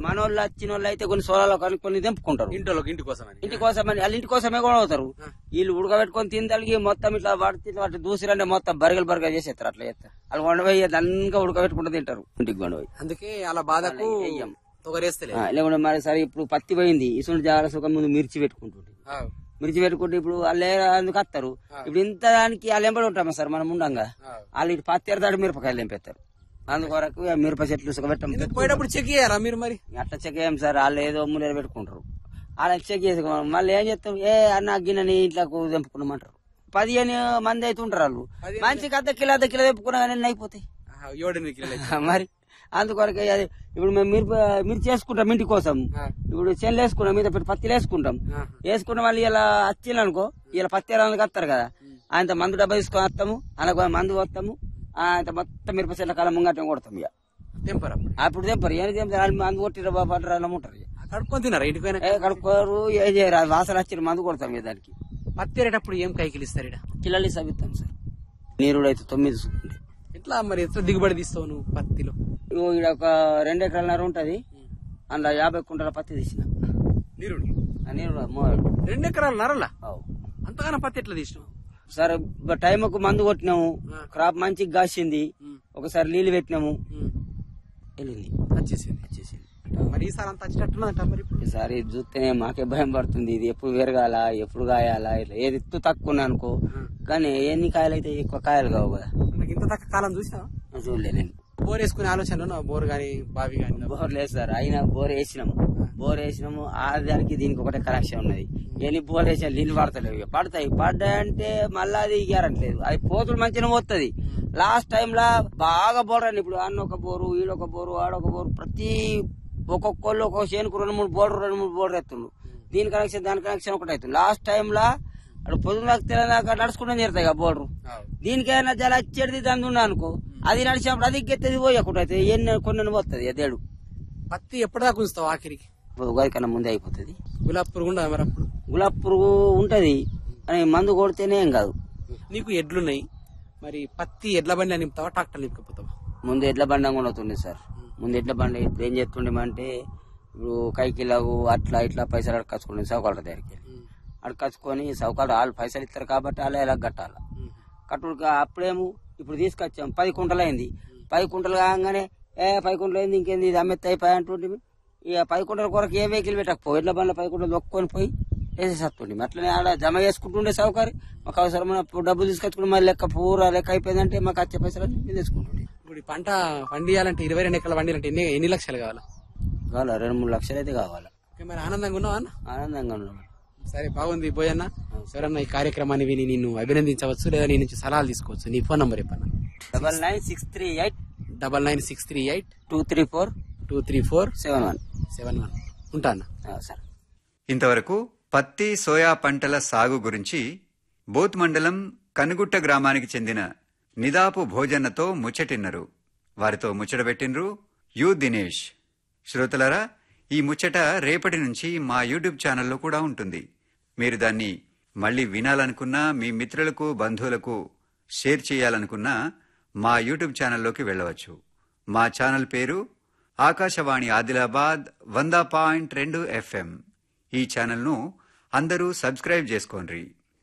మనోళ్ళు వచ్చిన వాళ్ళు అయితే కొన్ని సోలాలో కొన్ని కొన్ని తెంపుకుంటారు ఇంటిలోకి ఇంటి కోసం అని ఇంటి కోసమని వాళ్ళ ఇంటి కోసమే కూడా అవుతారు వీళ్ళు ఉడకబెట్టుకొని తిందలిగి మొత్తం ఇట్లా వాడి వాటి దూసిరంటే మొత్తం బరగలు బరగలు చేసేస్తారు అట్లా చేస్తారు వాళ్ళు కొండపోయి దానిగా ఉడకబెట్టుకుంటూ తింటారు ఇంటికి కొండపోయి అందుకే అలా బాధకు అలా వెయ్యం. తొగరేస్తలే ఆ, లేకుంటే మరి సరే ఇప్పుడు పత్తి పోయింది ఇసుంటి జాగ్రత్త సుఖం ముందు మిర్చి పెట్టుకుంటుంది ఆ, మిర్చి పెట్టుకుంటే ఇప్పుడు వాళ్ళు ఏ- అందుకు వస్తారు ఇప్పుడు ఇంత దానికి వాళ్ళు ఎంబడి ఉంటామా సార్ మనం ఉండంగా ఆ. వాళ్ళు ఇటు పత్తి ఎరదాడు మిరపకాయలు తెంపేస్తారు అందుకొరకు ఆ మిరప చెట్లు సుఖపెట్టం ఎందుకు పోయేటప్పుడు చెక్ చేయారా మీరు మరి అట్లా చెక్ చేయం సార్ వాళ్ళు ఏదో ములేరు పెట్టుకుంటారు అలా చెక్ చేసుకోవాలి మళ్ళీ ఏం చేస్తాం ఏ అన్న గిన్నెని ఇంట్లోకి తెంపుకున్నామంటారు పదిహేను మంది అయితే ఉంటారు వాళ్ళు పదిహేను మంచికి అర్ధ కిలో అర్ధ కిలో తెంపుకున్నా కానీ అయిపోతాయి ఆహా, ఏడెనిమిది కిలోలు అయితే. మరి అందుకొరకే అది ఇప్పుడు మేము మిరప మిర్చి వేసుకుంటాం ఇంటి కోసం ఆ, ఇప్పుడు చెల్లు వేసుకున్నాం మీద పెట్టి పత్తిలు వేసుకుంటాం ఆహా. వేసుకున్న వాళ్ళు ఇలా వచ్చింది అనుకో ఇలా పత్తి వెళ్ళడానికి వస్తారు కదా ఆయన మందు డబ్బా తీసుకొని వస్తాము అలాగే మందు పోస్తాము ఆయన మొత్తం మిరప చెట్ల కాలం ముంగట కొడతాం ఇక తెంపరు అప్పుడు అప్పుడు తెంపరు ఏం తెంపారు వాళ్ళు మందు కొట్టిరు బాబా అలా ఉంటారు ఇక. కడుక్కొని తిన్నారా ఇంటికి పోయినా ఏ కడుక్కోరు ఏం చేయరు అది వాసన వచ్చి మందు కొడతాం ఇక దానికి పత్తి ఏరేటప్పుడు ఏం కైకిలు ఇస్తారు ఈడ? కిల్లలు సవిస్తాం సార్ నీరుడు అయితే తొమ్మిది సుకుంటే ఎట్లా మరి ఎట్లా దిగుబడి తీస్తావు నువ్వు పత్తిలో ఇగో ఈడ ఒక రెండు ఎకరాలన్నర ఉంటది అందులో యాభై కుంటల పత్తి తీసిన నీరుడు ఆ నీరుడు మోడు రెండు ఎకరాలు నరలా అవు. అంతగానో పత్తి ఎట్లా తీసినావు సరే బ- టైంకు మందు కొట్టినాము క్రాప్ మంచిగా కాసింది ఉమ్, ఒకసారి నీళ్లు పెట్టినాము ఉమ్, వెళ్ళింది వచ్చేసింది వచ్చేసింది మరి ఈసారి అంత వచ్చేటట్టున్నదంట మరి ఇప్పుడు ఈసారి ఇది చూస్తేనే మాకే భయం పడుతుంది ఇది ఎప్పుడు వేరగాల ఎప్పుడు కాయాలా ఇట్లా ఏది ఎత్తు తక్కువ ఉన్నాయి అనుకో కానీ ఎన్ని కాయలు అయితే ఎక్కువ కాయలు కావు కదా నాకు ఇంత తక్కువ కాలం చూసావా చూడలే నేను బోర్ వేసుకునే ఆలోచన ఉన్నావా? బోర్ గాని బావి గాని బోర్ లేదు సార్ అయినా బోర్ వేసినాము బోర్ వేసినాము ఆ దానికి దీనికి ఒకటే కనెక్షన్ ఉన్నది ఎన్ని బోర్ వేసినా నీళ్ళు పడతలేవు ఇక పడతాయి పడ్డాయంటే మళ్ళీ అది ఇయ్యారట్లేదు అది పోతులు మంచిగా పోతుంది లాస్ట్ టైం లా బాగా బోర్ అని ఇప్పుడు అన్న ఒక బోరు ఈడొక బోరు ఆడొక బోరు ప్రతి ఒక్కొక్కళ్ళు ఒక్కొక్క చేనుకు రెండు మూడు బోర్డు రెండు మూడు బోర్డు ఎత్తుండ్రు దీని కనెక్షన్ దాని కనెక్షన్ ఒకటి అవుతుంది లాస్ట్ టైం లా అక్కడ పొద్దున తెలంగాణ నడుచుకుంటూ తీరుతాయి ఆ బోర్డు దీనికైనా జల వచ్చేది దాని ఉన్నా అనుకో అది నడిచినప్పుడు అది ఎక్కేది పోయకుండా అయితే ఎన్ని కొన్ని పోతుంది దేడు పత్తి ఎప్పటిదాకా ఉంచుతావు ఆఖరికి ఉగాది కన్నా ముందే అయిపోతుంది గులాబ్ పురుగు ఉండదా మరి అప్పుడు గులాబ్ పురుగు ఉంటది అని మందు కొడితేనే ఏం కాదు నీకు ఎడ్లున్నాయి మరి పత్తి ఎడ్ల బండి నింపుతావా ట్రాక్టర్ నింపుకపోతావా ముందు ఎడ్ల బండి కూడా అవుతుంది సార్ ముందు ఎడ్ల బండి ఇప్పుడు ఏం చేస్తుండేమంటే ఇప్పుడు కైకిలాగు అట్లా ఇట్లా పైసలు అడకచ్చుకునే సౌకర్య దగ్గరికి అడకచ్చుకొని సౌకర్యం వాళ్ళు పైసలు ఇస్తారు కాబట్టి వాళ్ళు ఎలా కట్టాలి కట్టుడు అప్పుడేమో ఇప్పుడు తీసుకొచ్చాం పది కుంటలు అయింది పది కుంటలు కాగానే ఏ పది కుంటలు అయింది ఇంకేంది ఇది అమ్మెత్త అయిపోయి అంటుంటే ఇక పది కుంటల కొరకు ఏ వెహికల్ పెట్టకపో ఎడ్ల బండ్ల పది కుంటలు దొక్కొని పోయి వేసేస్తుండే అట్లనే ఆడ జమ చేసుకుంటుండే సౌకర్యం మాకు అవసరమైనప్పుడు డబ్బులు తీసుకొచ్చుకుని మళ్ళీ లెక్క పూర లెక్క అయిపోయిందంటే మాకు వచ్చే పైసలు మేము తెచ్చుకుంటుండే ఇప్పుడు ఈ పంట పండియాలంటే ఇరవై రెండు ఎకరాల పండియాలంటే ఎన్ని ఎన్ని లక్షలు కావాలా కావాలా రెండు మూడు లక్షలు అయితే కావాలా ఓకే, మరి ఆనందంగా ఉన్నావా అన్న ఆనందంగా ఉన్నాం సరే బాగుంది పోయన్న ఎవరన్నా ఈ కార్యక్రమాన్ని విని నిన్ను అభినందించవచ్చు లేదా నీ నుంచి సలహాలు తీసుకోవచ్చు నీ ఫోన్ నంబర్ చెప్పన్న double nine six three eight double nine six three eight two three four two three four seven one seven one ఉంటా అన్న సార్ ఇంతవరకు పత్తి సోయా పంటల సాగు గురించి బోత్ మండలం కనుగుట్ట గ్రామానికి చెందిన నిదాపు భోజన్నతో ముచ్చటిన్నరు వారితో ముచ్చటబెట్టినరు యు దినేష్ శ్రోతలరా ఈ ముచ్చట రేపటి నుంచి మా యూట్యూబ్ ఛానల్లో కూడా ఉంటుంది మీరు దాన్ని మళ్ళీ వినాలనుకున్నా మీ మిత్రులకు బంధువులకు షేర్ చేయాలనుకున్నా మా యూట్యూబ్ ఛానల్లోకి వెళ్ళవచ్చు మా ఛానల్ పేరు ఆకాశవాణి ఆదిలాబాద్ వంద పాయింట్ రెండు ఎఫ్ఎం ఈ ఛానల్ను అందరూ సబ్స్క్రైబ్ చేసుకోండి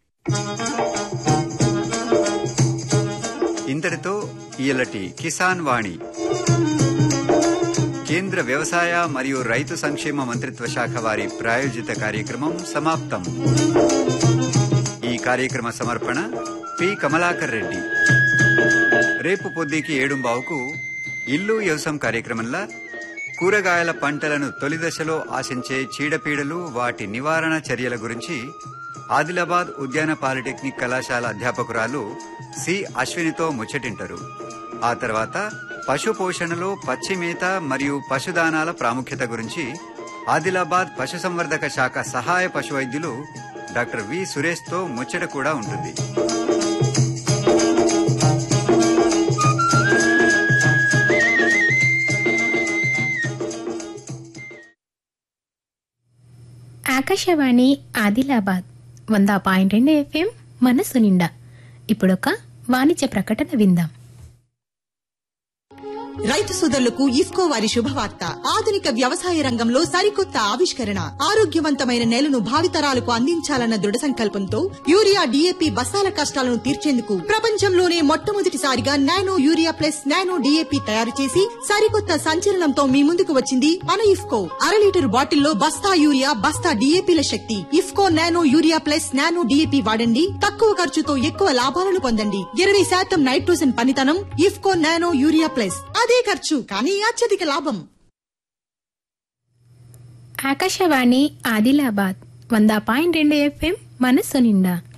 ఇంతటితో ఇయలటి కిసాన్ వాణి కేంద్ర వ్యవసాయ మరియు రైతు సంక్షేమ మంత్రిత్వ శాఖ వారి ప్రాయోజిత కార్యక్రమం సమాప్తం ఈ కార్యక్రమ సమర్పణ పి కమలాకర్ రెడ్డి రేపు పొద్దుకి ఏడుంబావుకు ఇల్లు వ్యవసాయం కార్యక్రమంలో కూరగాయల పంటలను తొలి దశలో ఆశించే చీడపీడలు వాటి నివారణ చర్యల గురించి ఆదిలాబాద్ ఉద్యాన పాలిటెక్నిక్ కళాశాల అధ్యాపకురాలు సి అశ్వినితో ముచ్చటింటారు ఆ తర్వాత పశు పోషణలో పచ్చి మేత మరియు పశుదానాల ప్రాముఖ్యత గురించి ఆదిలాబాద్ పశుసంవర్ధక శాఖ సహాయ పశు వైద్యులు డాక్టర్ వి సురేష్తో ముచ్చట కూడా ఉంటుంది ఆకాశవాణి ఆదిలాబాద్ వంద పాయింట్ రెండు ఎఫ్ఎం మనసు నిండా ఇప్పుడొక వాణిజ్య ప్రకటన విందాం రైతు సోదరులకు ఇఫ్కో వారి శుభవార్త ఆధునిక వ్యవసాయ రంగంలో సరికొత్త ఆవిష్కరణ ఆరోగ్యవంతమైన నేలను భావితరాలకు అందించాలన్న దృఢ సంకల్పంతో యూరియా డీఏపీ బస్తాల కష్టాలను తీర్చేందుకు ప్రపంచంలోనే మొట్టమొదటిసారిగా nano urea plus nano DAP తయారు చేసి సరికొత్త సంచలనంతో మీ ముందుకు వచ్చింది మన ఇఫ్కో అర లీటర్ బాటిల్లో బస్తా యూరియా బస్తా డీఏపీల శక్తి IFFCO nano urea plus nano DAP వాడండి తక్కువ ఖర్చుతో ఎక్కువ లాభాలను పొందండి ఇరవై శాతం నైట్రోజన్ పనితనం ఇఫ్కో నానో యూరియా ప్లస్ అదే ఖర్చు కానీ అత్యధిక లాభం ఆకాశవాణి ఆదిలాబాద్ వంద పాయింట్ రెండు ఎఫ్ఎం మనస్సు నిండా